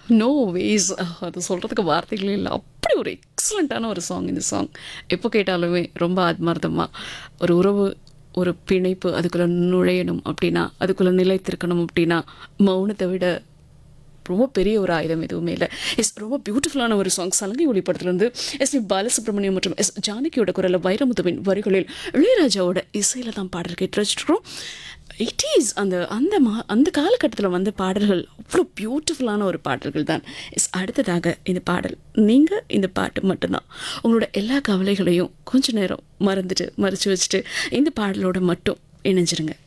no ways அது சொல்கிறதுக்கு வார்த்தைகளே இல்லை அப்படி ஒரு எக்ஸலண்ட்டான ஒரு சாங் இந்த சாங் எப்போ கேட்டாலுமே ரொம்ப ஆத்மார்த்தமாக ஒரு உறவு ஒரு பிணைப்பு அதுக்குள்ளே நுழையணும் அப்படின்னா அதுக்குள்ளே நிலைத்திருக்கணும் அப்படின்னா மௌனத்தை விட ரொம்ப பெரிய ஒரு ஆயுதம் எதுவுமே இல்லை எஸ் ரொம்ப பியூட்டிஃபுல்லான ஒரு சாங் சலங்கை ஒளிப்படத்துலேருந்து எஸ் பி பாலசுப்ரமணியம் மற்றும் எஸ் ஜானகியோட குரலில் வைரமுத்துவின் வரிகளில் இளையராஜாவோட இசையில் தான் பாடல் கேட்டு வச்சுருக்கோம் இட் இஸ் அந்த அந்த மா அந்த காலகட்டத்தில் வந்த பாடல்கள் அவ்வளோ பியூட்டிஃபுல்லான ஒரு பாடல்கள் தான் எஸ் அடுத்ததாக இந்த பாடல் நீங்கள் இந்த பாட்டு மட்டும்தான் உங்களோட எல்லா கவலைகளையும் கொஞ்ச நேரம் மறந்துட்டு மறைச்சு வச்சுட்டு இந்த பாடலோட மட்டும் இணைஞ்சிருங்க